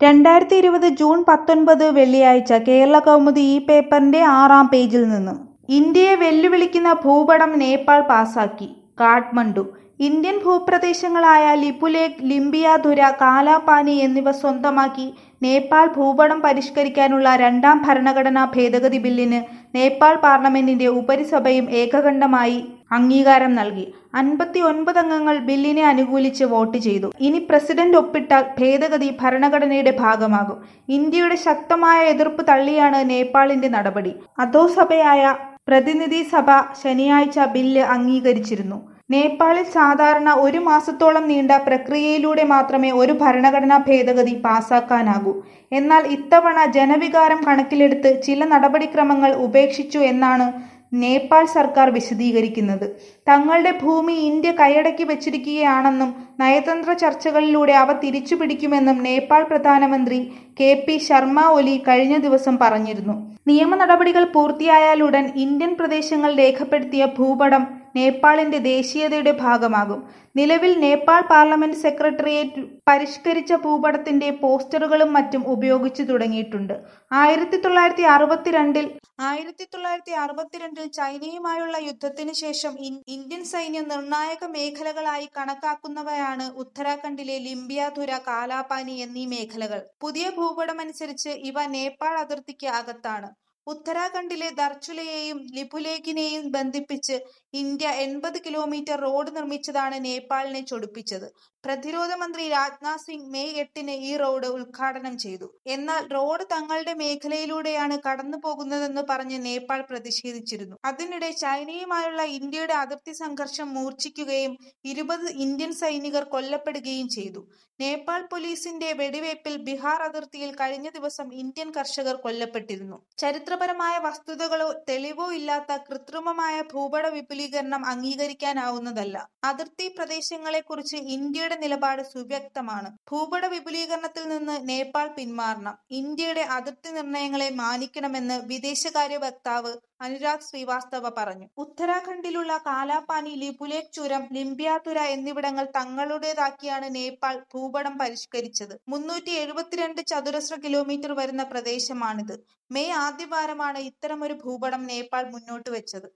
രണ്ടായിരത്തി ഇരുപത് ജൂൺ പത്തൊൻപത് വെള്ളിയാഴ്ച കേരളകൗമുദി ഈ പേപ്പറിന്റെ ആറാം പേജിൽ നിന്ന് ഇന്ത്യയെ വെല്ലുവിളിക്കുന്ന ഭൂപടം നേപ്പാൾ പാസാക്കി കാഠ്മണ്ഡു ഇന്ത്യൻ ഭൂപ്രദേശങ്ങളായ ലിപുലേഖ് ലിംബിയാധുര കാലാപാനി എന്നിവ സ്വന്തമാക്കി നേപ്പാൾ ഭൂപടം പരിഷ്കരിക്കാനുള്ള രണ്ടാം ഭരണഘടനാ ഭേദഗതി ബില്ലിന് നേപ്പാൾ പാർലമെന്റിന്റെ ഉപരിസഭയും ഏകകണ്ഠമായി അംഗീകാരം നൽകി അൻപത്തി ഒൻപത് അംഗങ്ങൾ ബില്ലിനെ അനുകൂലിച്ച് വോട്ട് ചെയ്തു ഇനി പ്രസിഡന്റ് ഒപ്പിട്ടാൽ ഭേദഗതി ഭരണഘടനയുടെ ഭാഗമാകും ഇന്ത്യയുടെ ശക്തമായ എതിർപ്പ് തള്ളിയാണ് നേപ്പാളിന്റെ നടപടി അധോസഭയായ പ്രതിനിധി സഭ ശനിയാഴ്ച ബില്ല് അംഗീകരിച്ചിരുന്നു നേപ്പാളിൽ സാധാരണ ഒരു മാസത്തോളം നീണ്ട പ്രക്രിയയിലൂടെ മാത്രമേ ഒരു ഭരണഘടനാ ഭേദഗതി പാസാക്കാനാകൂ എന്നാൽ ഇത്തവണ ജനവികാരം കണക്കിലെടുത്ത് ചില നടപടിക്രമങ്ങൾ ഉപേക്ഷിച്ചു എന്നാണ് നേപ്പാൾ സർക്കാർ വിശദീകരിക്കുന്നത് തങ്ങളുടെ ഭൂമി ഇന്ത്യ കൈയടക്കി വച്ചിരിക്കുകയാണെന്നും നയതന്ത്ര ചർച്ചകളിലൂടെ അവ തിരിച്ചുപിടിക്കുമെന്നും നേപ്പാൾ പ്രധാനമന്ത്രി കെ പി ശർമ്മ ഒലി കഴിഞ്ഞ ദിവസം പറഞ്ഞിരുന്നു നിയമ നടപടികൾ പൂർത്തിയായാലുടൻ ഇന്ത്യൻ പ്രദേശങ്ങൾ രേഖപ്പെടുത്തിയ ഭൂപടം നേപ്പാളിന്റെ ദേശീയതയുടെ ഭാഗമാകും നിലവിൽ നേപ്പാൾ പാർലമെന്റ് സെക്രട്ടേറിയറ്റ് പരിഷ്കരിച്ച ഭൂപടത്തിന്റെ പോസ്റ്ററുകളും മറ്റും ഉപയോഗിച്ചു തുടങ്ങിയിട്ടുണ്ട് ആയിരത്തി തൊള്ളായിരത്തി അറുപത്തിരണ്ടിൽ ആയിരത്തി തൊള്ളായിരത്തി അറുപത്തിരണ്ടിൽ ചൈനയുമായുള്ള യുദ്ധത്തിന് ശേഷം ഇന്ത്യൻ സൈന്യം നിർണായക മേഖലകളായി കണക്കാക്കുന്നവയാണ് ഉത്തരാഖണ്ഡിലെ ലിംബിയാധുര കാലാപാനി എന്നീ മേഖലകൾ പുതിയ ഭൂപടമനുസരിച്ച് ഇവ നേപ്പാൾ അതിർത്തിക്ക് അകത്താണ് ഉത്തരാഖണ്ഡിലെ ദർച്ചുലയെയും ലിപുലേഖിനെയും ബന്ധിപ്പിച്ച് ഇന്ത്യ എൺപത് കിലോമീറ്റർ റോഡ് നിർമ്മിച്ചതാണ് നേപ്പാളിനെ ചൊടിപ്പിച്ചത് പ്രതിരോധ മന്ത്രി രാജ്നാഥ് സിംഗ് മെയ് എട്ടിന് ഈ റോഡ് ഉദ്ഘാടനം ചെയ്തു എന്നാൽ റോഡ് തങ്ങളുടെ മേഖലയിലൂടെയാണ് കടന്നു പോകുന്നതെന്ന് പറഞ്ഞ് നേപ്പാൾ പ്രതിഷേധിച്ചിരുന്നു അതിനിടെ ചൈനയുമായുള്ള ഇന്ത്യയുടെ അതിർത്തി സംഘർഷം മൂർച്ഛിക്കുകയും ഇരുപത് ഇന്ത്യൻ സൈനികർ കൊല്ലപ്പെടുകയും ചെയ്തു നേപ്പാൾ പോലീസിന്റെ വെടിവയ്പിൽ ബീഹാർ അതിർത്തിയിൽ കഴിഞ്ഞ ദിവസം ഇന്ത്യൻ കർഷകർ കൊല്ലപ്പെട്ടിരുന്നു ചരിത്രപരമായ വസ്തുതകളോ തെളിവോ ഇല്ലാത്ത കൃത്രിമമായ ഭൂപട വിപുലീകരണം അംഗീകരിക്കാനാവുന്നതല്ല അതിർത്തി പ്രദേശങ്ങളെക്കുറിച്ച് ഇന്ത്യയുടെ നിലപാട് സുവ്യക്തമാണ് ഭൂപട വിപുലീകരണത്തിൽ നിന്ന് നേപ്പാൾ പിന്മാറണം ഇന്ത്യയുടെ അതിർത്തി നിർണയങ്ങളെ മാനിക്കണമെന്ന് വിദേശകാര്യ വക്താവ് അനുരാഗ് ശ്രീവാസ്തവ പറഞ്ഞു ഉത്തരാഖണ്ഡിലുള്ള കാലാപാനി ലിപുലേഖ് ചുരം ലിംബിയാതുര എന്നിവിടങ്ങൾ തങ്ങളുടേതാക്കിയാണ് നേപ്പാൾ ഭൂപടം പരിഷ്കരിച്ചത് മുന്നൂറ്റി എഴുപത്തിരണ്ട് ചതുരശ്ര കിലോമീറ്റർ വരുന്ന പ്രദേശമാണിത് മെയ് ആദ്യവാരമാണ് ഇത്തരമൊരു ഭൂപടം നേപ്പാൾ മുന്നോട്ട് വെച്ചത്